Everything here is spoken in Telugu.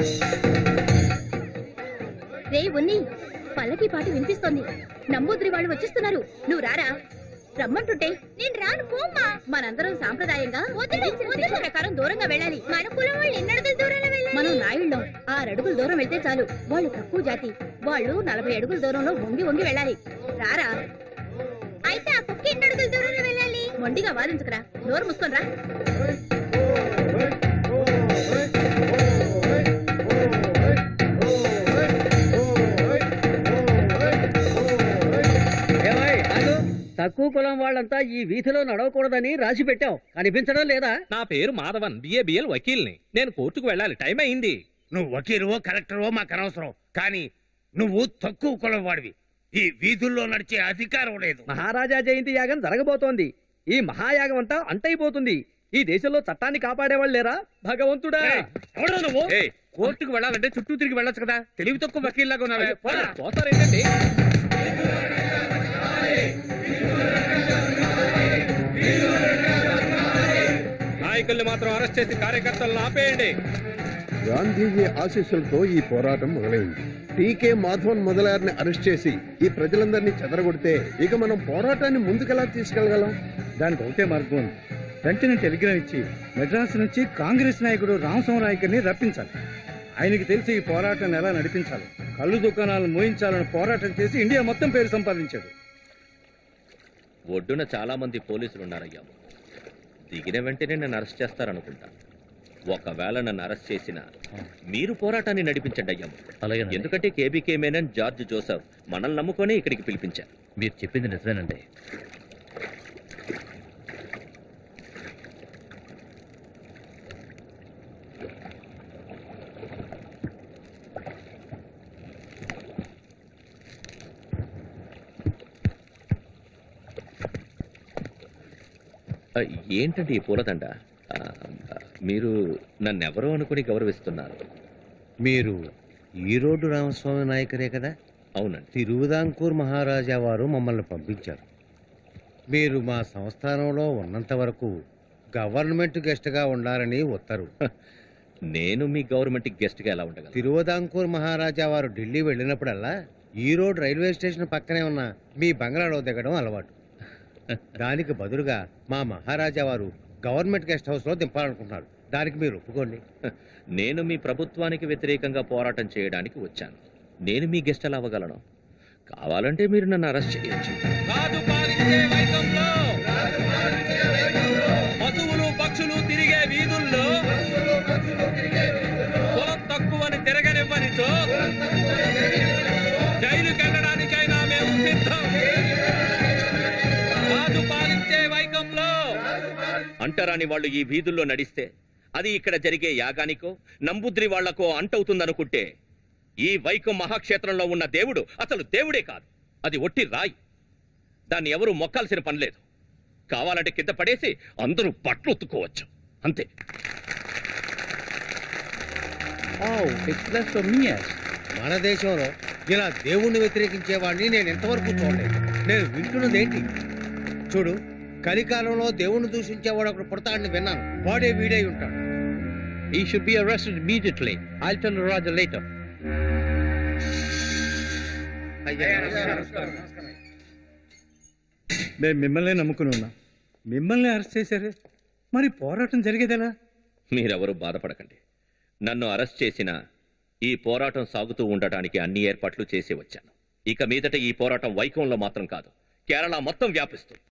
రే ఉన్ని పల్లకి పాట వినిపిస్తోంది నంబూద్రి వాళ్ళు వచ్చేస్తున్నారు నువ్వు రారా రమ్మంటుంటే నేను రాను పోమ్మా మనందరం సాంప్రదాయంగా విధించిన శిక్ష ప్రకారం దూరంగా వెళ్ళాలి మన కులం వాళ్ళు ఎన్ని అడుగులు దూరంలో వెళ్ళాలి మనం నాయుళ్ళం ఆరు అడుగులు దూరం వెళ్తే చాలు వాళ్ళు తక్కువ జాతి వాళ్ళు నలభై అడుగుల దూరంలో వంగి వంగి వెళ్ళాలి రారా అయితే ఆ కుక్క ఎన్ని అడుగులు దూరంలో వెళ్ళాలి మొండిగా వాదించకరా నోరు మూసుకొని రా ఏమై ఆగు. తక్కువ కులం వాళ్ళంతా ఈ వీధిలో నడవకూడదని రాసి పెట్టావు కనిపించడం లేదా నా పేరు మాధవన్ బిఏబిఎల్ వకీల్ని నేను కోర్టుకు వెళ్ళాలి టైం అయింది నువ్వు వకీలువో కలెక్టరో మాకు అనవసరం కానీ నువ్వు తక్కువ కులం వాడివి ఈ వీధుల్లో నడిచే అధికారం లేదు మహారాజా జయంతి యాగం జరగబోతోంది ఈ మహాయాగం అంతా అంతైపోతుంది ఈ దేశంలో చట్టాన్ని కాపాడేవాళ్ళు లేరా భగవంతుడా ఏయ్, ఎవరు నువ్వు ఏయ్ కోర్టుకు వెళ్ళాలంటే చుట్టూ తిరిగి వెళ్ళొచ్చు కదా తెలివి తక్కువ వకీల్లాగా ఉన్నావే పోరా. పోతారేంటండి నాయకుల్ని మాత్రం అరెస్ట్ చేసి కార్యకర్తలను ఆపేయండి గాంధీజీ ఆశీస్సులతో ఈ పోరాటం మొదలైంది టీకే మాధవన్ మొదలారిని అరెస్ట్ చేసి ఈ ప్రజలందరినీ చెదరగొడితే ఇక మనం పోరాటాన్ని ముందుకెలా తీసుకెళ్లగలం దానికి ఒకటే మార్గం ఉంది వెంటనే టెలిగ్రామ్ ఇచ్చి మెడ్రాస్ నుంచి కాంగ్రెస్ నాయకుడు రామస్వామరాయకర్ని రప్పించాలి ఆయనకి తెలిసి ఈ పోరాటాన్ని ఎలా నడిపించాలి కళ్ళు దుకాణాలను మోయించాలని పోరాటం చేసి ఇండియా మొత్తం పేరు సంపాదించాడు ఒడ్డున చాలా మంది పోలీసులు ఉన్నారయ్యా దిగిన వెంటనే నన్ను అరెస్ట్ చేస్తారనుకుంటా ఒకవేళ నన్ను అరెస్ట్ చేసిన మీరు పోరాటాన్ని నడిపించండి అయ్యా అలాగే ఎందుకంటే కేబీకే మేనన్ జార్జ్ జోసెఫ్ మనల్ని నమ్ముకొని ఇక్కడికి పిలిపించారు మీరు చెప్పింది నిజమేనండి ఆ, ఏంటండి ఈ పూలదండ ఆ, మీరు నన్నెవరో అనుకుని గౌరవిస్తున్నారు మీరు ఈ రోడ్డు రామస్వామి నాయకరే కదా అవునండి తిరువిదాంకూర్ మహారాజా వారు మమ్మల్ని పంపించారు మీరు మా సంస్థానంలో ఉన్నంత వరకు గవర్నమెంట్ గెస్ట్గా ఉండాలని ఉత్తర్వు నేను మీ గవర్నమెంట్ గెస్ట్ గా ఎలా ఉండగలను తిరువిదాంకూర్ మహారాజా వారు ఢిల్లీ వెళ్ళినప్పుడల్లా ఈ రోడ్ రైల్వే స్టేషన్ పక్కనే ఉన్న మీ బంగ్లాలో దిగడం అలవాటు దానికి బదులుగా మా మహారాజా వారు గవర్నమెంట్ గెస్ట్ హౌస్లో దింపాలనుకుంటున్నారు దానికి మీరు ఒప్పుకోండి నేను మీ ప్రభుత్వానికి వ్యతిరేకంగా పోరాటం చేయడానికి వచ్చాను నేను మీ గెస్ట్ ఎలా అవ్వగలను కావాలంటే మీరు నన్ను అరెస్ట్ చేయొచ్చు రాజు పాలించే వైకంలో పశువులు పక్షులు తిరిగే వీధుల్లో కులం తక్కువని తిరగనివ్వనిచో జైలుకెళ్ళడానికైనా మేము సిద్ధం రాజు పాలించే వైకంలో అంటరాని వాళ్ళు ఈ వీధుల్లో నడిస్తే అది ఇక్కడ జరిగే యాగానికో నంబుద్రి వాళ్లకో అంటవుతుందనుకుంటే ఈ వైకం మహాక్షేత్రంలో ఉన్న దేవుడు అసలు దేవుడే కాదు అది ఒట్టి రాయి దాన్ని ఎవరూ మొక్కాల్సిన పని లేదు కావాలంటే కింద పడేసి అందరూ బట్టలు ఉత్తుకోవచ్చు అంతే మన దేశంలో ఇలా దేవుణ్ణి వ్యతిరేకించే వాడిని నేను ఎంతవరకు చూడలేదు నేను వింటున్నది ఏంటి చూడు కలికాలంలో దేవుణ్ణి దూషించేవాడు ఒకడు పుడతాడని విన్నాను వాడే వీడై ఉంటాడు he should be arrested immediately I tell Raju later మేము మిమ్మల్ని నమ్ముకుని ఉన్నాం మిమ్మల్ని అరెస్ట్ చేశారే మరి పోరాటం జరిగేదెలా మీరెవరూ బాధపడకండి నన్ను అరెస్ట్ చేసిన ఈ పోరాటం సాగుతూ ఉండటానికి అన్ని ఏర్పాట్లు చేసి వచ్చాను ఇక మీదట ఈ పోరాటం వైకంలో మాత్రం కాదు కేరళ మొత్తం వ్యాపిస్తుంది